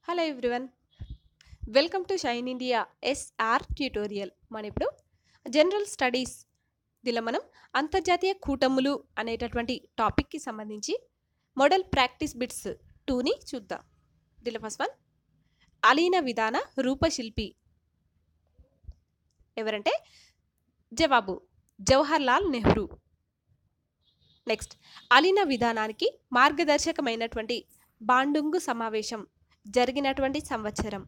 hello everyone welcome to Shine India SR tutorial మన ఇప్పుడు general studies దీనిలో మనం అంతర్జాతీయ కూటములు అనేటటువంటి టాపిక్కి సంబంధించి మోడల్ ప్రాక్టీస్ బిట్స్ టూని చూద్దాం దీనిలో ఫస్ట్ వన్ అలీన విధాన రూపశిల్పి ఎవరంటే జవాబు జవహర్ లాల్ నెహ్రూ నెక్స్ట్ అలీన విధానానికి మార్గదర్శకమైనటువంటి బాండుంగు సమావేశం జరిగినటువంటి సంవత్సరం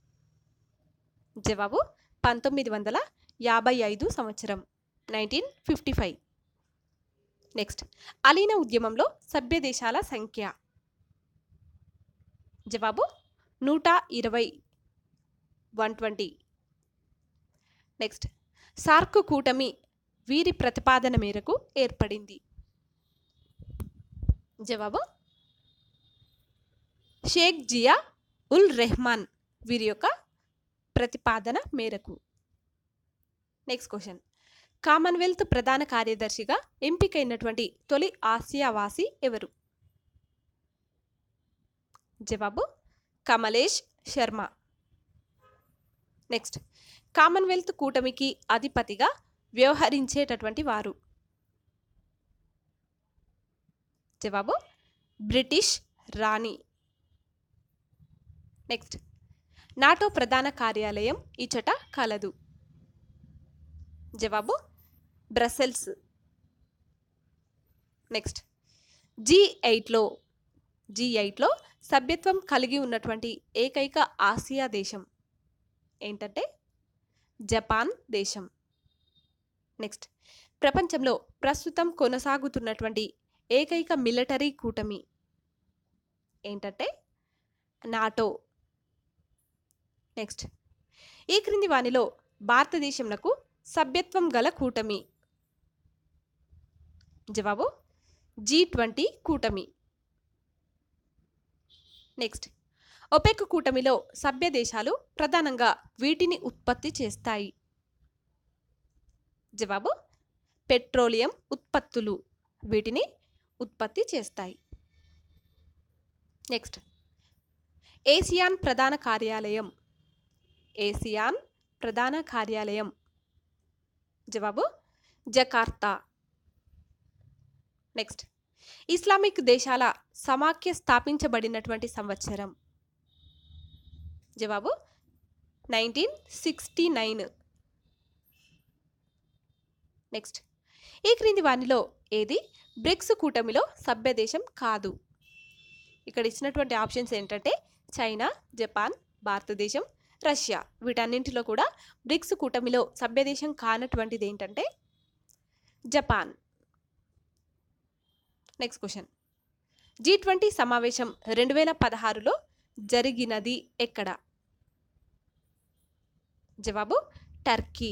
జవాబు పంతొమ్మిది వందల యాభై ఐదు సంవత్సరం నైన్టీన్ ఫిఫ్టీ ఫైవ్ నెక్స్ట్ అలీన ఉద్యమంలో సభ్య దేశాల సంఖ్య జవాబు నూట ఇరవై వన్ ట్వంటీ నెక్స్ట్ సార్క్ కూటమి వీరి ప్రతిపాదన మేరకు ఏర్పడింది జవాబు షేక్ జియా ఉల్ రెహమాన్ వీరి యొక్క ప్రతిపాదన మేరకు నెక్స్ట్ క్వశ్చన్ కామన్వెల్త్ ప్రధాన కార్యదర్శిగా ఎంపికైనటువంటి తొలి ఆసియావాసి ఎవరు జవాబు కమలేష్ శర్మ నెక్స్ట్ కామన్వెల్త్ కూటమికి అధిపతిగా వ్యవహరించేటటువంటి వారు జవాబు బ్రిటిష్ రాణి నెక్స్ట్ నాటో ప్రధాన కార్యాలయం ఇచట కలదు జవాబు బ్రసెల్స్ నెక్స్ట్ జీ ఎయిట్లో జీ ఎయిట్లో సభ్యత్వం కలిగి ఉన్నటువంటి ఏకైక ఆసియా దేశం ఏంటంటే జపాన్ దేశం నెక్స్ట్ ప్రపంచంలో ప్రస్తుతం కొనసాగుతున్నటువంటి ఏకైక మిలిటరీ కూటమి ఏంటంటే నాటో నెక్స్ట్ ఈ క్రింది వానిలో భారతదేశంలో సభ్యత్వం గల కూటమి జవాబు జీ ట్వంటీ కూటమి నెక్స్ట్ ఒపెక్ కూటమిలో సభ్య దేశాలు ప్రధానంగా వీటిని ఉత్పత్తి చేస్తాయి జవాబు పెట్రోలియం ఉత్పత్తులు వీటిని ఉత్పత్తి చేస్తాయి నెక్స్ట్ ఏసియాన్ ప్రధాన కార్యాలయం ఏసియాన్ ప్రధాన కార్యాలయం జవాబు జకార్తా నెక్స్ట్ ఇస్లామిక్ దేశాల సమాఖ్య స్థాపించబడినటువంటి సంవత్సరం జవాబు నైన్టీన్ సిక్స్టీ నైన్ నెక్స్ట్ ఈ క్రింది వానిలో ఏది బ్రిక్స్ కూటమిలో సభ్య దేశం కాదు ఇక్కడ ఇచ్చినటువంటి ఆప్షన్స్ ఏంటంటే చైనా జపాన్ భారతదేశం రష్యా వీటన్నింటిలో కూడా బ్రిక్స్ కూటమిలో సభ్యదేశం కానటువంటిది ఏంటంటే Japan next question G twenty సమావేశం రెండు వేల పదహారులో జరిగినది ఎక్కడ జవాబు టర్కీ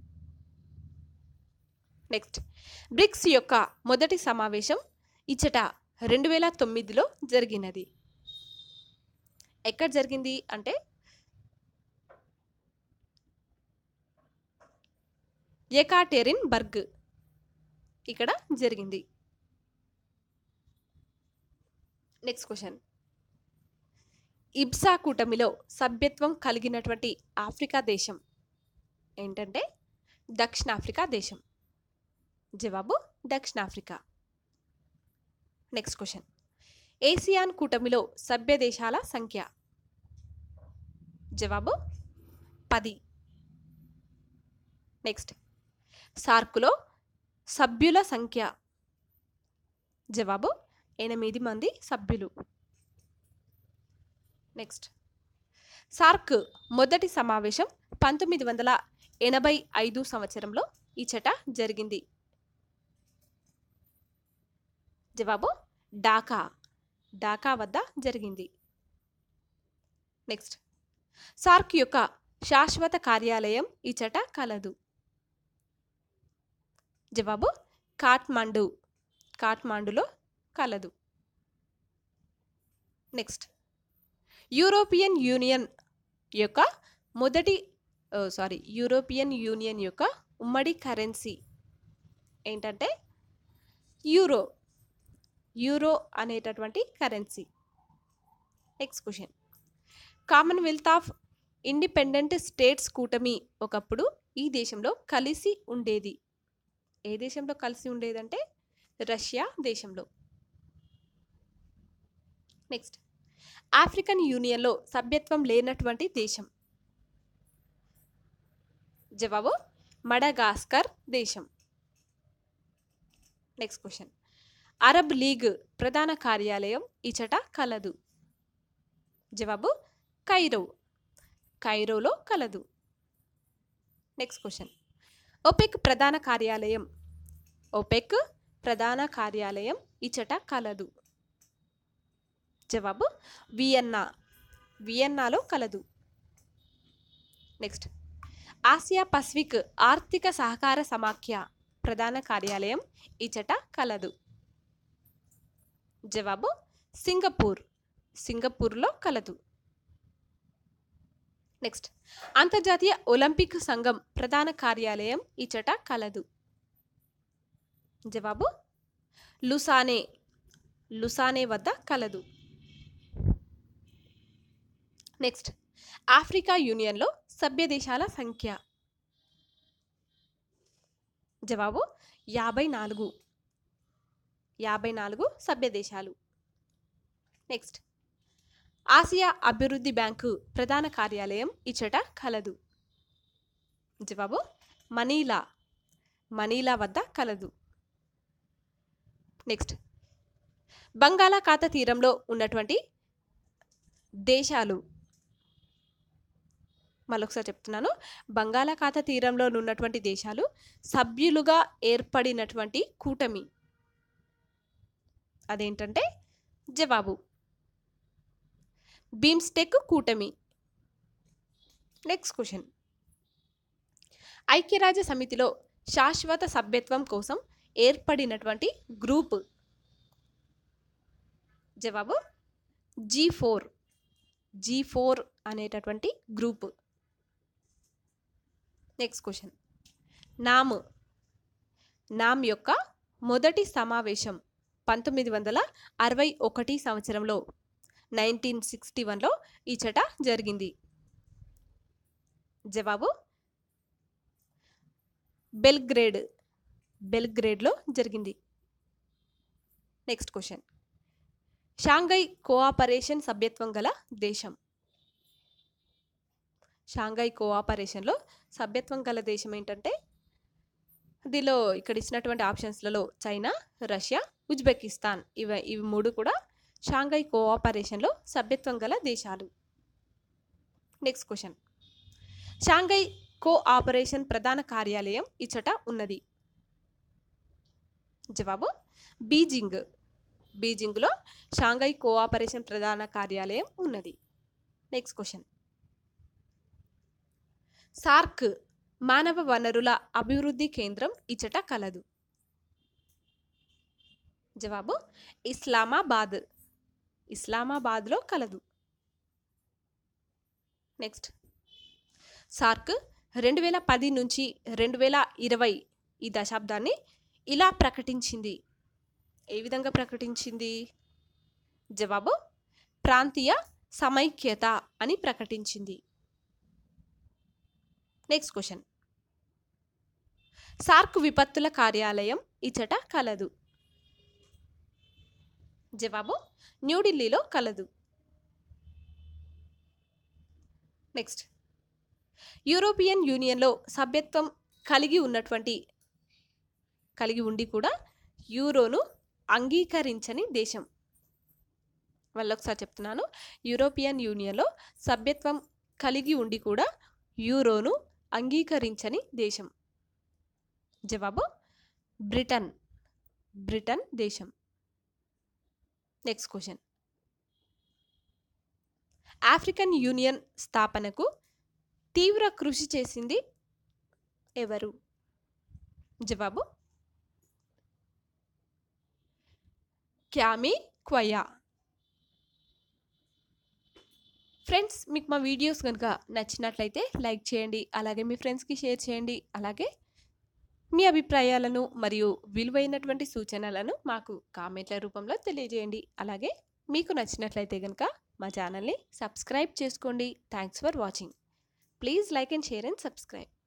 నెక్స్ట్ బ్రిక్స్ యొక్క మొదటి సమావేశం ఇచ్చట రెండు వేల తొమ్మిదిలో జరిగినది ఎక్కడ జరిగింది అంటే ఎకాటెరిన్ బర్గ్ ఇక్కడ జరిగింది నెక్స్ట్ క్వశ్చన్ ఇబ్సా కూటమిలో సభ్యత్వం కలిగినటువంటి ఆఫ్రికా దేశం ఏంటంటే దక్షిణాఫ్రికా దేశం జవాబు దక్షిణాఫ్రికా నెక్స్ట్ క్వశ్చన్ ఏసియాన్ కూటమిలో సభ్య దేశాల సంఖ్య జవాబు పది నెక్స్ట్ సార్కులో సభ్యుల సంఖ్య జవాబు ఎనిమిది మంది సభ్యులు నెక్స్ట్ సార్క్ మొదటి సమావేశం పంతొమ్మిది వందల ఎనభై ఐదు సంవత్సరంలో ఇచట జరిగింది జవాబు ఢాకా ఢాకా వద్ద జరిగింది నెక్స్ట్ సార్క్ యొక్క శాశ్వత కార్యాలయం ఇచట కలదు జవాబు కాట్మండు కాట్మాండులో కలదు నెక్స్ట్ యూరోపియన్ యూనియన్ యొక్క మొదటి సారీ యూరోపియన్ యూనియన్ యొక్క ఉమ్మడి కరెన్సీ ఏంటంటే యూరో యూరో అనేటటువంటి currency next question Commonwealth of Independent States కూటమి ఒకప్పుడు ఈ దేశంలో కలిసి ఉండేది ఏ దేశంలో కలిసి ఉండేదంటే రష్యా దేశంలో నెక్స్ట్ ఆఫ్రికన్ యూనియన్లో సభ్యత్వం లేనటువంటి దేశం జవాబు మడగాస్కర్ దేశం నెక్స్ట్ క్వశ్చన్ అరబ్ లీగ్ ప్రధాన కార్యాలయం ఇచట కలదు జవాబు కైరో కైరోలో కలదు నెక్స్ట్ క్వశ్చన్ ఒపెక్ ప్రధాన కార్యాలయం ఒపెక్ ప్రధాన కార్యాలయం ఇచట కలదు జవాబు వియన్నా వియన్నాలో కలదు నెక్స్ట్ ఆసియా పసిఫిక్ ఆర్థిక సహకార సమాఖ్య ప్రధాన కార్యాలయం ఇచట కలదు జవాబు సింగపూర్ సింగపూర్లో కలదు నెక్స్ట్ అంతర్జాతీయ ఒలింపిక్ సంఘం ప్రధాన కార్యాలయం ఇచట కలదు జవాబు లుసానే లుసానే వద్ద కలదు నెక్స్ట్ ఆఫ్రికా యూనియన్లో సభ్య దేశాల సంఖ్య జవాబు యాభై నాలుగు యాభై నాలుగు సభ్య దేశాలు నెక్స్ట్ ఆసియా అభివృద్ధి బ్యాంకు ప్రధాన కార్యాలయం ఇచ్చట కలదు జవాబు మనీలా మనీలా వద్ద కలదు నెక్స్ట్ బంగాళాఖాత తీరంలో ఉన్నటువంటి దేశాలు మరొకసారి చెప్తున్నాను బంగాళాఖాత తీరంలో ఉన్నటువంటి దేశాలు సభ్యులుగా ఏర్పడినటువంటి కూటమి అదేంటంటే జవాబు బీమ్స్టెక్ కూటమి నెక్స్ట్ క్వశ్చన్ ఐక్యరాజ్య సమితిలో శాశ్వత సభ్యత్వం కోసం ఏర్పడినటువంటి గ్రూప్ జవాబు జీ ఫోర్ జీ ఫోర్ అనేటటువంటి group next question NAM NAM యొక్క మొదటి సమావేశం పంతొమ్మిది వందల అరవై ఒకటి సంవత్సరంలో నైన్టీన్ సిక్స్టీ వన్లో ఇచ్చట జరిగింది జవాబు బెల్గ్రేడ్ బెల్గ్రేడ్లో జరిగింది నెక్స్ట్ క్వశ్చన్ షాంఘై కోఆపరేషన్ సభ్యత్వం గల దేశం షాంఘై కోఆపరేషన్లో సభ్యత్వం గల దేశం ఏంటంటే దీనిలో ఇక్కడ ఇచ్చినటువంటి ఆప్షన్స్లలో చైనా రష్యా ఉజ్బెకిస్తాన్ ఇవి ఇవి మూడు కూడా షాంఘై కోఆపరేషన్లో సభ్యత్వం గల దేశాలు నెక్స్ట్ క్వశ్చన్ షాంఘై కోఆపరేషన్ ప్రధాన కార్యాలయం ఇచ్చట ఉన్నది జవాబు బీజింగ్ బీజింగ్లో షాంఘై కోఆపరేషన్ ప్రధాన కార్యాలయం ఉన్నది నెక్స్ట్ క్వశ్చన్ సార్క్ మానవ వనరుల అభివృద్ధి కేంద్రం ఇచ్చట కలదు జవాబు ఇస్లామాబాద్ ఇస్లామాబాద్లో కలదు నెక్స్ట్ సార్క్ రెండు వేల పది నుంచి రెండు వేల ఇరవై ఈ దశాబ్దాన్ని ఇలా ప్రకటించింది ఏ విధంగా ప్రకటించింది జవాబు ప్రాంతీయ సమైక్యత అని ప్రకటించింది నెక్స్ట్ క్వశ్చన్ సార్క్ విపత్తుల కార్యాలయం ఇచ్చట కలదు జవాబు న్యూఢిల్లీలో కలదు నెక్స్ట్ యూరోపియన్ యూనియన్లో సభ్యత్వం కలిగి ఉన్నటువంటి కలిగి ఉండి కూడా యూరోను అంగీకరించని దేశం మళ్ళీ ఒకసారి చెప్తున్నాను యూరోపియన్ యూనియన్లో సభ్యత్వం కలిగి ఉండి కూడా యూరోను అంగీకరించని దేశం జవాబు బ్రిటన్ బ్రిటన్ దేశం నెక్స్ట్ క్వశ్చన్ ఆఫ్రికన్ యూనియన్ స్థాపనకు తీవ్ర కృషి చేసింది ఎవరు జవాబు క్యామి క్వయా ఫ్రెండ్స్ మీకు మా వీడియోస్ కనుక నచ్చినట్లయితే లైక్ చేయండి అలాగే మీ ఫ్రెండ్స్కి షేర్ చేయండి అలాగే మీ అభిప్రాయాలను మరియు విలువైనటువంటి సూచనలను మాకు కామెంట్ల రూపంలో తెలియజేయండి అలాగే మీకు నచ్చినట్లయితే కనుక మా ఛానల్ని సబ్స్క్రైబ్ చేసుకోండి thanks for watching please like and share and subscribe